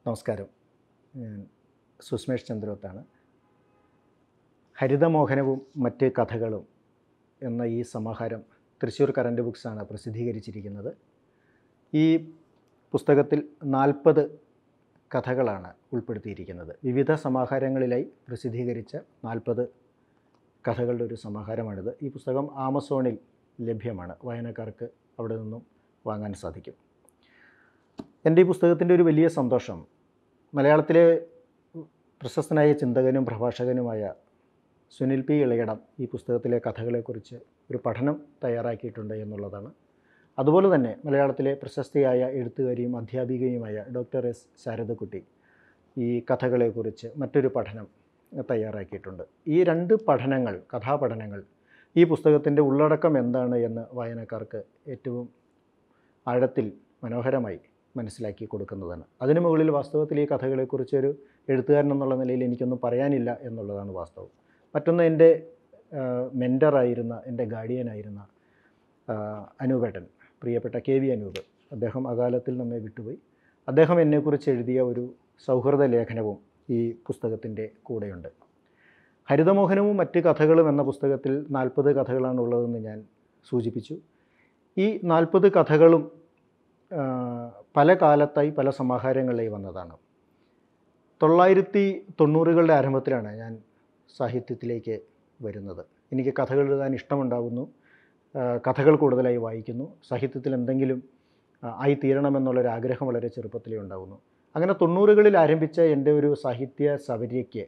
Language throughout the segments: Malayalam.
നമസ്കാരം ഞാൻ സുസ്മേഷ് ചന്ദ്രോത്താണ് ഹരിതമോഹനവും മറ്റ് കഥകളും എന്ന ഈ സമാഹാരം തൃശ്ശൂർ കറൻറ്റ് ബുക്സാണ് പ്രസിദ്ധീകരിച്ചിരിക്കുന്നത് ഈ പുസ്തകത്തിൽ നാൽപ്പത് കഥകളാണ് ഉൾപ്പെടുത്തിയിരിക്കുന്നത് വിവിധ സമാഹാരങ്ങളിലായി പ്രസിദ്ധീകരിച്ച നാൽപ്പത് കഥകളുടെ ഒരു സമാഹാരമാണിത് ഈ പുസ്തകം ആമസോണിൽ ലഭ്യമാണ് വായനക്കാർക്ക് അവിടെ നിന്നും വാങ്ങാൻ സാധിക്കും എൻ്റെ ഈ പുസ്തകത്തിൻ്റെ ഒരു വലിയ സന്തോഷം മലയാളത്തിലെ പ്രശസ്തനായ ചിന്തകനും പ്രഭാഷകനുമായ സുനിൽ പി ഇളയടം ഈ പുസ്തകത്തിലെ കഥകളെക്കുറിച്ച് ഒരു പഠനം തയ്യാറാക്കിയിട്ടുണ്ട് എന്നുള്ളതാണ് അതുപോലെ തന്നെ മലയാളത്തിലെ പ്രശസ്തിയായ എഴുത്തുകാരിയും അധ്യാപികയുമായ ഡോക്ടർ എസ് ശാരദക്കുട്ടി ഈ കഥകളെക്കുറിച്ച് മറ്റൊരു പഠനം തയ്യാറാക്കിയിട്ടുണ്ട് ഈ രണ്ട് പഠനങ്ങൾ കഥാപഠനങ്ങൾ ഈ പുസ്തകത്തിൻ്റെ ഉള്ളടക്കം എന്താണ് എന്ന് വായനക്കാർക്ക് ഏറ്റവും ആഴത്തിൽ മനോഹരമായി മനസ്സിലാക്കി കൊടുക്കുന്നതാണ് അതിനു മുകളിൽ വാസ്തവത്തിൽ ഈ കഥകളെക്കുറിച്ച് ഒരു എഴുത്തുകാരൻ എന്നുള്ള നിലയിൽ എനിക്കൊന്നും പറയാനില്ല എന്നുള്ളതാണ് വാസ്തവം മറ്റൊന്ന് എൻ്റെ മെൻറ്ററായിരുന്ന എൻ്റെ ഗാർഡിയനായിരുന്ന അനൂപേട്ടൻ പ്രിയപ്പെട്ട കെ വി അനൂപ് അദ്ദേഹം അകാലത്തിൽ നമ്മെ വിട്ടുപോയി അദ്ദേഹം എന്നെക്കുറിച്ച് എഴുതിയ ഒരു സൗഹൃദ ലേഖനവും ഈ പുസ്തകത്തിൻ്റെ കൂടെയുണ്ട് ഹരിതമോഹനവും മറ്റ് കഥകളും എന്ന പുസ്തകത്തിൽ നാൽപ്പത് കഥകളാണ് ഉള്ളതെന്ന് ഞാൻ സൂചിപ്പിച്ചു ഈ നാൽപ്പത് കഥകളും ആ, പല കാലത്തായി പല സമാഹാരങ്ങളിലായി വന്നതാണ് തൊള്ളായിരത്തി തൊണ്ണൂറുകളുടെ ആരംഭത്തിലാണ് ഞാൻ സാഹിത്യത്തിലേക്ക് വരുന്നത് എനിക്ക് കഥകൾ എഴുതാൻ ഇഷ്ടമുണ്ടാകുന്നു ആ, കഥകൾ കൂടുതലായി വായിക്കുന്നു സാഹിത്യത്തിൽ എന്തെങ്കിലും ആ, ആയി തീരണമെന്നുള്ളൊരു ആഗ്രഹം വളരെ ചെറുപ്പത്തിലേ ഉണ്ടാകുന്നു അങ്ങനെ തൊണ്ണൂറുകളിൽ ആരംഭിച്ച എൻ്റെ ഒരു സാഹിത്യ സവര്യയ്ക്ക്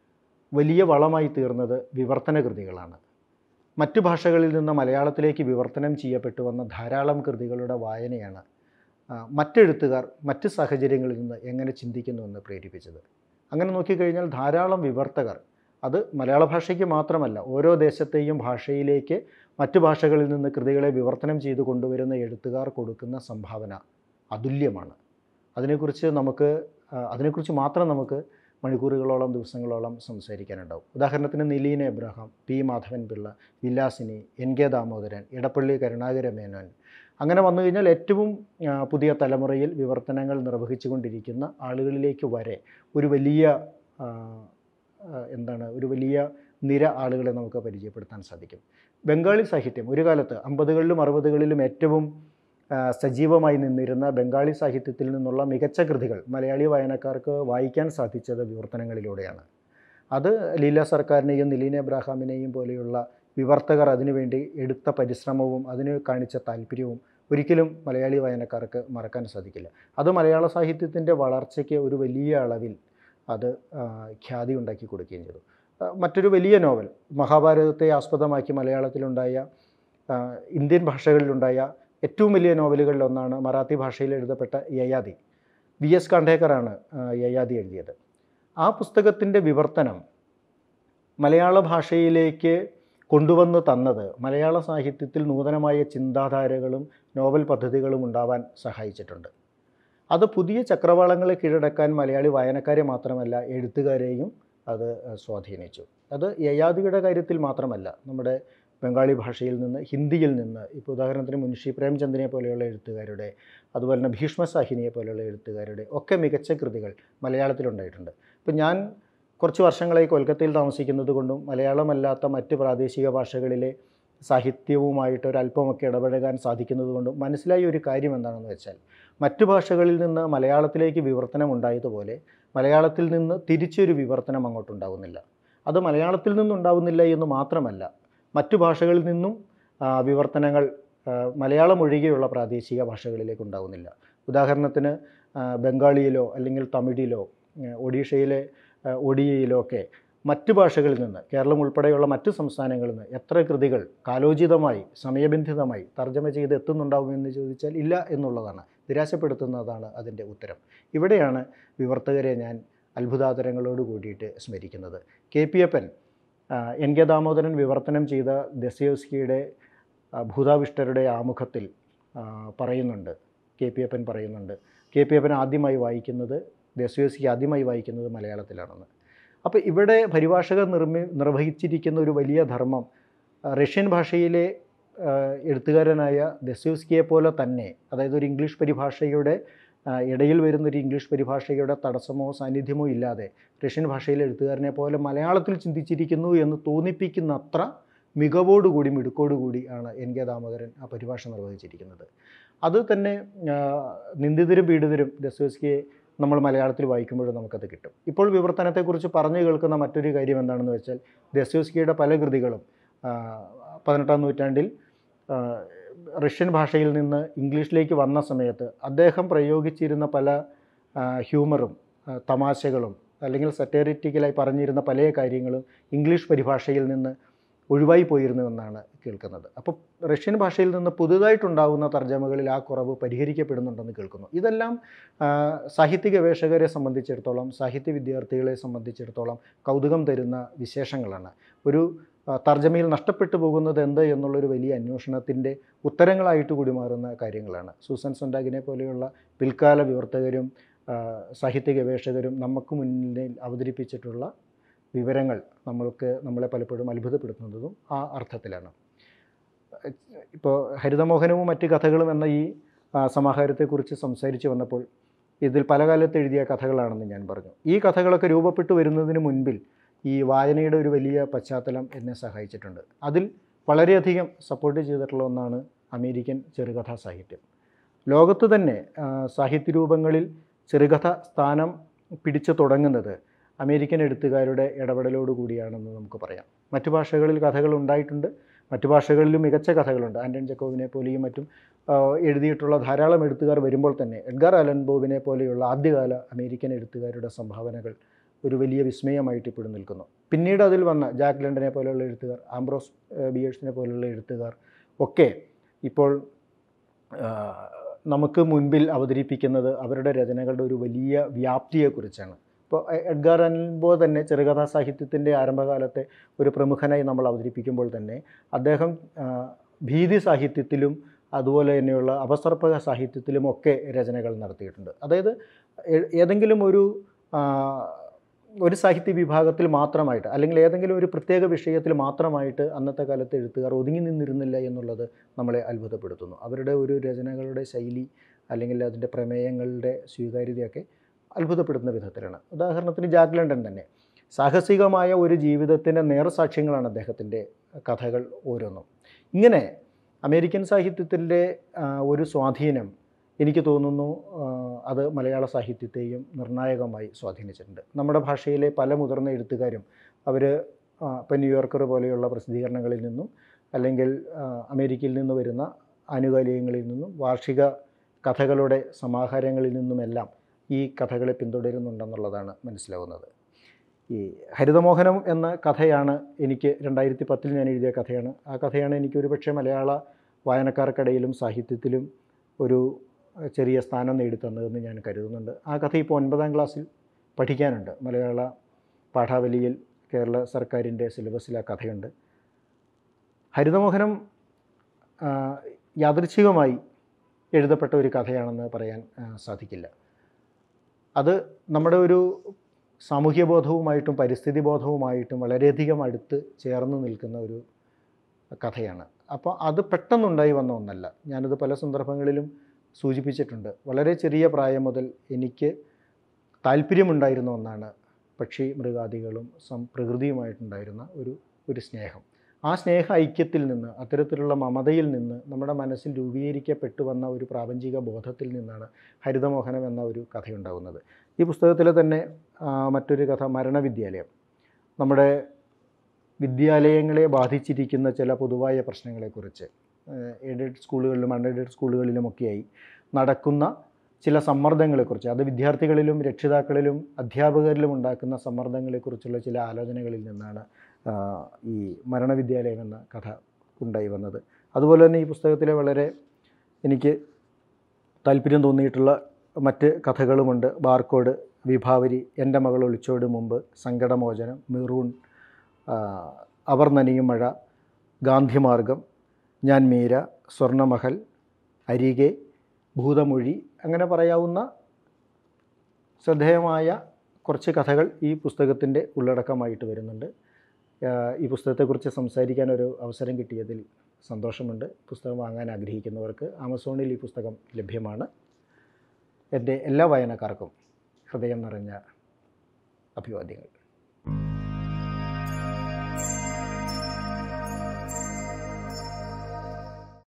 വലിയ വളമായി തീർന്നത് വിവർത്തന കൃതികളാണ് മറ്റു ഭാഷകളിൽ നിന്ന് മലയാളത്തിലേക്ക് വിവർത്തനം ചെയ്യപ്പെട്ടു വന്ന ധാരാളം കൃതികളുടെ വായനയാണ് ആ, മറ്റെഴുത്തുകാർ മറ്റ് സാഹചര്യങ്ങളിൽ നിന്ന് എങ്ങനെ ചിന്തിക്കുന്നുവെന്ന് പ്രേരിപ്പിച്ചത് അങ്ങനെ നോക്കിക്കഴിഞ്ഞാൽ ധാരാളം വിവർത്തകർ അത് മലയാള ഭാഷയ്ക്ക് മാത്രമല്ല ഓരോ ദേശത്തെയും ഭാഷയിലേക്ക് മറ്റു ഭാഷകളിൽ നിന്ന് കൃതികളെ വിവർത്തനം ചെയ്തു കൊണ്ടുവരുന്ന എഴുത്തുകാർ കൊടുക്കുന്ന സംഭാവന അതുല്യമാണ് അതിനെക്കുറിച്ച് നമുക്ക് ആ, അതിനെക്കുറിച്ച് മാത്രം നമുക്ക് മണിക്കൂറുകളോളം ദിവസങ്ങളോളം സംസാരിക്കാനുണ്ടാവും ഉദാഹരണത്തിന് Nileena Abraham P Madhavan Pillai Vilasini N K Damodaran Edappally Karunakara Menon അങ്ങനെ വന്നു കഴിഞ്ഞാൽ ഏറ്റവും ആ, പുതിയ തലമുറയിൽ വിവർത്തനങ്ങൾ നിർവഹിച്ചുകൊണ്ടിരിക്കുന്ന ആളുകളിലേക്ക് വരെ ഒരു വലിയ ആ, ആ, എന്താണ് ഒരു വലിയ നിര ആളുകളെ നമുക്ക് പരിചയപ്പെടുത്താൻ സാധിക്കും ബംഗാളി സാഹിത്യം ഒരു കാലത്ത് അമ്പതുകളിലും അറുപതുകളിലും ഏറ്റവും ആ, സജീവമായി നിന്നിരുന്ന ബംഗാളി സാഹിത്യത്തിൽ നിന്നുള്ള മികച്ച കൃതികൾ മലയാളി വായനക്കാർക്ക് വായിക്കാൻ സാധിച്ചത് വിവർത്തനങ്ങളിലൂടെയാണ് അത് ലീല സർക്കാരിനെയും നിലീന എബ്രാഹാമിനെയും പോലെയുള്ള വിവർത്തകർ അതിനുവേണ്ടി എടുത്ത പരിശ്രമവും അതിന് കാണിച്ച താല്പര്യവും ഒരിക്കലും മലയാളി വായനക്കാർക്ക് മറക്കാൻ സാധിക്കില്ല അത് മലയാള സാഹിത്യത്തിൻ്റെ വളർച്ചയ്ക്ക് ഒരു വലിയ അളവിൽ അത് ആ, ഖ്യാതി ഉണ്ടാക്കി കൊടുക്കുകയും ചെയ്തു ആ, മറ്റൊരു വലിയ നോവൽ മഹാഭാരതത്തെ ആസ്പദമാക്കി മലയാളത്തിലുണ്ടായ ആ, ഇന്ത്യൻ ഭാഷകളിലുണ്ടായ ഏറ്റവും വലിയ നോവലുകളിൽ ഒന്നാണ് മറാത്തി ഭാഷയിൽ എഴുതപ്പെട്ട യയാതി വി എസ് കാണ്ടേക്കറാണ് ആ, യയാതി എഴുതിയത് ആ പുസ്തകത്തിൻ്റെ വിവർത്തനം മലയാള ഭാഷയിലേക്ക് കൊണ്ടുവന്ന് തന്നത് മലയാള സാഹിത്യത്തിൽ നൂതനമായ ചിന്താധാരകളും നോവൽ പദ്ധതികളും ഉണ്ടാവാൻ സഹായിച്ചിട്ടുണ്ട് അത് പുതിയ ചക്രവാളങ്ങളെ കീഴടക്കാൻ മലയാളി വായനക്കാരെ മാത്രമല്ല എഴുത്തുകാരെയും അത് ഏഹ്, സ്വാധീനിച്ചു അത് യയാദിയുടെ കാര്യത്തിൽ മാത്രമല്ല നമ്മുടെ ബംഗാളി ഭാഷയിൽ നിന്ന് ഹിന്ദിയിൽ നിന്ന് ഇപ്പോൾ ഉദാഹരണത്തിന് മുൻഷി പ്രേംചന്ദിനെ പോലെയുള്ള എഴുത്തുകാരുടെ അതുപോലെ തന്നെ ഭീഷ്മസാഹിനിയെ പോലെയുള്ള എഴുത്തുകാരുടെ ഒക്കെ മികച്ച കൃതികൾ മലയാളത്തിലുണ്ടായിട്ടുണ്ട് ഇപ്പം ഞാൻ കുറച്ച് വർഷങ്ങളായി കൊൽക്കത്തയിൽ താമസിക്കുന്നത് കൊണ്ടും മലയാളമല്ലാത്ത മറ്റ് പ്രാദേശിക ഭാഷകളിലെ സാഹിത്യവുമായിട്ട് ഒരല്പമൊക്കെ ഇടപഴകാൻ സാധിക്കുന്നത് കൊണ്ടും മനസ്സിലായ ഒരു കാര്യം എന്താണെന്ന് വെച്ചാൽ മറ്റു ഭാഷകളിൽ നിന്ന് മലയാളത്തിലേക്ക് വിവർത്തനം ഉണ്ടായതുപോലെ മലയാളത്തിൽ നിന്ന് തിരിച്ചൊരു വിവർത്തനം അങ്ങോട്ടുണ്ടാകുന്നില്ല അത് മലയാളത്തിൽ നിന്നുണ്ടാവുന്നില്ല എന്ന് മാത്രമല്ല മറ്റു ഭാഷകളിൽ നിന്നും ആ, വിവർത്തനങ്ങൾ ആ, മലയാളം ഒഴികെയുള്ള പ്രാദേശിക ഭാഷകളിലേക്ക് ഉണ്ടാകുന്നില്ല ഉദാഹരണത്തിന് ആ, ബംഗാളിയിലോ അല്ലെങ്കിൽ തമിഴിലോ ആ, ഒഡീഷയിലെ ആ, ഒഡിയയിലോ ഒക്കെ മറ്റു ഭാഷകളിൽ നിന്ന് കേരളം ഉൾപ്പെടെയുള്ള മറ്റു സംസ്ഥാനങ്ങളിൽ നിന്ന് എത്ര കൃതികൾ കാലോചിതമായി സമയബന്ധിതമായി തർജ്ജമ ചെയ്ത് എത്തുന്നുണ്ടാവുമെന്ന് ചോദിച്ചാൽ ഇല്ല എന്നുള്ളതാണ് നിരാശപ്പെടുത്തുന്നതാണ് അതിൻ്റെ ഉത്തരം ഇവിടെയാണ് വിവർത്തകരെ ഞാൻ അത്ഭുതാതരങ്ങളോട് കൂടിയിട്ട് സ്മരിക്കുന്നത് കെ പി എപ്പൻ ആ, എൻ കെ ദാമോദരൻ വിവർത്തനം ചെയ്ത ദസ്യോസ്കിയുടെ ആ, ഭൂതാവിഷ്ടരുടെ ആമുഖത്തിൽ ആ, പറയുന്നുണ്ട് കെ പി എപ്പൻ പറയുന്നുണ്ട് കെ പി എപ്പൻ ആദ്യമായി വായിക്കുന്നത് ദസ്യോസ്കി ആദ്യമായി വായിക്കുന്നത് മലയാളത്തിലാണെന്ന് അപ്പോൾ ഇവിടെ പരിഭാഷകർ നിർമ്മി നിർവഹിച്ചിരിക്കുന്ന ഒരു വലിയ ധർമ്മം ആ, റഷ്യൻ ഭാഷയിലെ ആ, എഴുത്തുകാരനായ ദസ്യൂസ്കിയെ പോലെ തന്നെ അതായത് ഒരു ഇംഗ്ലീഷ് പരിഭാഷയുടെ ആ, ഇടയിൽ വരുന്നൊരു ഇംഗ്ലീഷ് പരിഭാഷയുടെ തടസ്സമോ സാന്നിധ്യമോ ഇല്ലാതെ റഷ്യൻ ഭാഷയിലെ എഴുത്തുകാരനെ പോലെ മലയാളത്തിൽ ചിന്തിച്ചിരിക്കുന്നു എന്ന് തോന്നിപ്പിക്കുന്ന അത്ര മികവോടുകൂടി മിടുക്കോടുകൂടി ആണ് എൻ കെ ദാമോദരൻ ആ പരിഭാഷ നിർവഹിച്ചിരിക്കുന്നത് അത് തന്നെ ആ, നിന്ദിതരും പീഡിതരും ദസ്തോസ്കിയെ നമ്മൾ മലയാളത്തിൽ വായിക്കുമ്പോഴും നമുക്കത് കിട്ടും ഇപ്പോൾ വിവർത്തനത്തെക്കുറിച്ച് പറഞ്ഞു കേൾക്കുന്ന മറ്റൊരു കാര്യം എന്താണെന്ന് വെച്ചാൽ ദസ്തോസ്കിയുടെ പല കൃതികളും ആ, പതിനെട്ടാം നൂറ്റാണ്ടിൽ ആ, റഷ്യൻ ഭാഷയിൽ നിന്ന് ഇംഗ്ലീഷിലേക്ക് വന്ന സമയത്ത് അദ്ദേഹം പ്രയോഗിച്ചിരുന്ന പല ആ, ഹ്യൂമറും ആ, തമാശകളും അല്ലെങ്കിൽ സറ്റേറിറ്റിക്കലായി പറഞ്ഞിരുന്ന പല കാര്യങ്ങളും ഇംഗ്ലീഷ് പരിഭാഷയിൽ നിന്ന് ഒഴിവായി പോയിരുന്നു എന്നാണ് കേൾക്കുന്നത് അപ്പോൾ റഷ്യൻ ഭാഷയിൽ നിന്ന് പുതുതായിട്ടുണ്ടാകുന്ന തർജ്ജമകളിൽ ആ കുറവ് പരിഹരിക്കപ്പെടുന്നുണ്ടെന്ന് കേൾക്കുന്നു ഇതെല്ലാം ആ, സാഹിത്യ ഗവേഷകരെ സംബന്ധിച്ചിടത്തോളം സാഹിത്യ വിദ്യാർത്ഥികളെ സംബന്ധിച്ചിടത്തോളം കൗതുകം തരുന്ന വിശേഷങ്ങളാണ് ഒരു ആ, തർജ്ജമയിൽ നഷ്ടപ്പെട്ടു പോകുന്നത് എന്ത് എന്നുള്ളൊരു വലിയ അന്വേഷണത്തിൻ്റെ ഉത്തരങ്ങളായിട്ട് കൂടി മാറുന്ന കാര്യങ്ങളാണ് സൂസൻ സൊണ്ടാഗിനെ പോലെയുള്ള പിൽക്കാല വിവർത്തകരും ആ, സാഹിത്യ ഗവേഷകരും നമുക്ക് മുന്നിൽ അവതരിപ്പിച്ചിട്ടുള്ള വിവരങ്ങൾ നമ്മൾക്ക് നമ്മളെ പലപ്പോഴും അത്ഭുതപ്പെടുത്തുന്നതും ആ അർത്ഥത്തിലാണ് ഇപ്പോൾ ഹരിതമോഹനവും മറ്റ് കഥകളും എന്ന ഈ ആ, സമാഹാരത്തെക്കുറിച്ച് സംസാരിച്ച് വന്നപ്പോൾ ഇതിൽ പല കാലത്ത് എഴുതിയ കഥകളാണെന്ന് ഞാൻ പറഞ്ഞു ഈ കഥകളൊക്കെ രൂപപ്പെട്ടു വരുന്നതിന് മുൻപിൽ ഈ വായനയുടെ ഒരു വലിയ പശ്ചാത്തലം എന്നെ സഹായിച്ചിട്ടുണ്ട് അതിൽ വളരെയധികം സപ്പോർട്ട് ചെയ്തിട്ടുള്ള ഒന്നാണ് അമേരിക്കൻ ചെറുകഥാ സാഹിത്യം ലോകത്ത് തന്നെ ആ, സാഹിത്യ രൂപങ്ങളിൽ ചെറുകഥ സ്ഥാനം പിടിച്ചു തുടങ്ങുന്നത് അമേരിക്കൻ എഴുത്തുകാരുടെ ഇടപെടലോട് കൂടിയാണെന്ന് നമുക്ക് പറയാം മറ്റു ഭാഷകളിൽ കഥകൾ ഉണ്ടായിട്ടുണ്ട് മറ്റു ഭാഷകളിലും മികച്ച കഥകളുണ്ട് ആൻറ്റൺ ചെക്കോവിനെ പോലെയും മറ്റും ആ, എഴുതിയിട്ടുള്ള ധാരാളം എഴുത്തുകാർ വരുമ്പോൾ തന്നെ എഡ്ഗാർ അലൻ ബോബിനെ പോലെയുള്ള ആദ്യകാല അമേരിക്കൻ എഴുത്തുകാരുടെ സംഭാവനകൾ ഒരു വലിയ വിസ്മയമായിട്ട് ഇപ്പോഴും നിൽക്കുന്നു പിന്നീട് അതിൽ വന്ന ജാക്ക് ലണ്ടനെ പോലെയുള്ള എഴുത്തുകാർ ആംബ്രോസ് ഏഹ്, ബിയേഴ്സിനെ പോലെയുള്ള എഴുത്തുകാർ ഒക്കെ ഇപ്പോൾ ആ, നമുക്ക് മുൻപിൽ അവതരിപ്പിക്കുന്നത് അവരുടെ രചനകളുടെ ഒരു വലിയ വ്യാപ്തിയെക്കുറിച്ചാണ് ഇപ്പോൾ എ- എഡ്ഗാർ അൽബോ തന്നെ ചെറുകഥാ സാഹിത്യത്തിൻ്റെ ആരംഭകാലത്തെ ഒരു പ്രമുഖനായി നമ്മൾ അവതരിപ്പിക്കുമ്പോൾ തന്നെ അദ്ദേഹം ആ, ഭീതി സാഹിത്യത്തിലും അതുപോലെ തന്നെയുള്ള അപസർപ്പക സാഹിത്യത്തിലും ഒക്കെ രചനകൾ നടത്തിയിട്ടുണ്ട് അതായത് ഏ- ഏതെങ്കിലും ഒരു ആ, ഒരു സാഹിത്യ വിഭാഗത്തിൽ മാത്രമായിട്ട് അല്ലെങ്കിൽ ഏതെങ്കിലും ഒരു പ്രത്യേക വിഷയത്തിൽ മാത്രമായിട്ട് അന്നത്തെ കാലത്ത് എഴുത്തുകാർ ഒതുങ്ങി നിന്നിരുന്നില്ല എന്നുള്ളത് നമ്മളെ അത്ഭുതപ്പെടുത്തുന്നു അവരുടെ ഒരു രചനകളുടെ ശൈലി അല്ലെങ്കിൽ അതിൻ്റെ പ്രമേയങ്ങളുടെ സ്വീകാര്യതയൊക്കെ അത്ഭുതപ്പെടുത്തുന്ന വിധത്തിലാണ് ഉദാഹരണത്തിന് ജാക്ക് ലണ്ടൻ തന്നെ സാഹസികമായ ഒരു ജീവിതത്തിൻ്റെ നേർസാക്ഷ്യങ്ങളാണ് അദ്ദേഹത്തിൻ്റെ കഥകൾ ഓരോന്നും ഇങ്ങനെ അമേരിക്കൻ സാഹിത്യത്തിൻ്റെ ആ, ഒരു സ്വാധീനം എനിക്ക് തോന്നുന്നു ആ, അത് മലയാള സാഹിത്യത്തെയും നിർണായകമായി സ്വാധീനിച്ചിട്ടുണ്ട് നമ്മുടെ ഭാഷയിലെ പല മുതിർന്ന എഴുത്തുകാരും അവർ ഇപ്പം ന്യൂയോർക്കർ പോലെയുള്ള പ്രസിദ്ധീകരണങ്ങളിൽ നിന്നും അല്ലെങ്കിൽ ആ, അമേരിക്കയിൽ നിന്ന് വരുന്ന ആനുകാലികങ്ങളിൽ നിന്നും വാർഷിക കഥകളുടെ സമാഹാരങ്ങളിൽ നിന്നുമെല്ലാം ഈ കഥകളെ പിന്തുടരുന്നുണ്ടെന്നുള്ളതാണ് മനസ്സിലാവുന്നത് ഈ ഹരിതമോഹനം എന്ന കഥയാണ് എനിക്ക് രണ്ടായിരത്തി പത്തിൽ ഞാൻ എഴുതിയ കഥയാണ് ആ കഥയാണ് എനിക്ക് ഒരുപക്ഷെ മലയാള വായനക്കാർക്കിടയിലും സാഹിത്യത്തിലും ഒരു അഹ്, ചെറിയ സ്ഥാനം നേടിത്തന്നതെന്ന് ഞാൻ കരുതുന്നുണ്ട് ആ കഥ ഇപ്പോൾ ഒൻപതാം ക്ലാസ്സിൽ പഠിക്കാനുണ്ട് മലയാള പാഠാവലിയിൽ കേരള സർക്കാരിൻ്റെ സിലബസിൽ ആ കഥയുണ്ട് ഹരിതമോഹനം ആ, യാദൃച്ഛികമായി എഴുതപ്പെട്ട ഒരു കഥയാണെന്ന് പറയാൻ ആ, സാധിക്കില്ല അത് നമ്മുടെ ഒരു സാമൂഹ്യ ബോധവുമായിട്ടും പരിസ്ഥിതി ബോധവുമായിട്ടും വളരെയധികം അടുത്ത് ചേർന്ന് നിൽക്കുന്ന ഒരു കഥയാണ് അപ്പോൾ അത് പെട്ടെന്നുണ്ടായി വന്ന ഒന്നല്ല ഞാനത് പല സന്ദർഭങ്ങളിലും സൂചിപ്പിച്ചിട്ടുണ്ട് വളരെ ചെറിയ പ്രായം മുതൽ എനിക്ക് താല്പര്യമുണ്ടായിരുന്ന ഒന്നാണ് പക്ഷി മൃഗാദികളും സം പ്രകൃതിയുമായിട്ടുണ്ടായിരുന്ന ഒരു ഒരു സ്നേഹം ആ സ്നേഹ ഐക്യത്തിൽ നിന്ന് അത്തരത്തിലുള്ള മമതയിൽ നിന്ന് നമ്മുടെ മനസ്സിൽ രൂപീകരിക്കപ്പെട്ടു വന്ന ഒരു പ്രാപഞ്ചിക ബോധത്തിൽ നിന്നാണ് ഹരിതമോഹനം എന്ന ഒരു കഥയുണ്ടാകുന്നത് ഈ പുസ്തകത്തിലെ തന്നെ ആ, മറ്റൊരു കഥ മരണവിദ്യാലയം നമ്മുടെ വിദ്യാലയങ്ങളെ ബാധിച്ചിരിക്കുന്ന ചില പൊതുവായ പ്രശ്നങ്ങളെക്കുറിച്ച് എയ്ഡഡ് സ്കൂളുകളിലും അൺഎയ്ഡഡ് സ്കൂളുകളിലുമൊക്കെയായി നടക്കുന്ന ചില സമ്മർദ്ദങ്ങളെക്കുറിച്ച് അത് വിദ്യാർത്ഥികളിലും രക്ഷിതാക്കളിലും അധ്യാപകരിലും ഉണ്ടാക്കുന്ന സമ്മർദ്ദങ്ങളെക്കുറിച്ചുള്ള ചില ആലോചനകളിൽ നിന്നാണ് ആ, ഈ മരണവിദ്യാലയം എന്ന കഥ ഉണ്ടായി വന്നത് അതുപോലെ തന്നെ ഈ പുസ്തകത്തിലെ വളരെ എനിക്ക് താല്പര്യം തോന്നിയിട്ടുള്ള മറ്റ് കഥകളുമുണ്ട് ബാർക്കോഡ് വിഭാവരി എൻ്റെ മകൾ ഒളിച്ചോട് മുമ്പ് സങ്കടമോചനം മെറൂൺ ആ, അവർ നനിയും മഴ ഗാന്ധിമാർഗം ഞാൻ മീര സ്വർണ്ണമഹൽ അരികെ ഭൂതമൊഴി അങ്ങനെ പറയാവുന്ന ശ്രദ്ധേയമായ കുറച്ച് കഥകൾ ഈ പുസ്തകത്തിൻ്റെ ഉള്ളടക്കമായിട്ട് വരുന്നുണ്ട് ആ, ഈ പുസ്തകത്തെക്കുറിച്ച് സംസാരിക്കാൻ ഒരു അവസരം കിട്ടിയതിൽ സന്തോഷമുണ്ട് പുസ്തകം വാങ്ങാൻ ആഗ്രഹിക്കുന്നവർക്ക് ആമസോണിൽ ഈ പുസ്തകം ലഭ്യമാണ് എൻ്റെ എല്ലാ വായനക്കാർക്കും ഹൃദയം നിറഞ്ഞ അഭിവാദ്യങ്ങൾ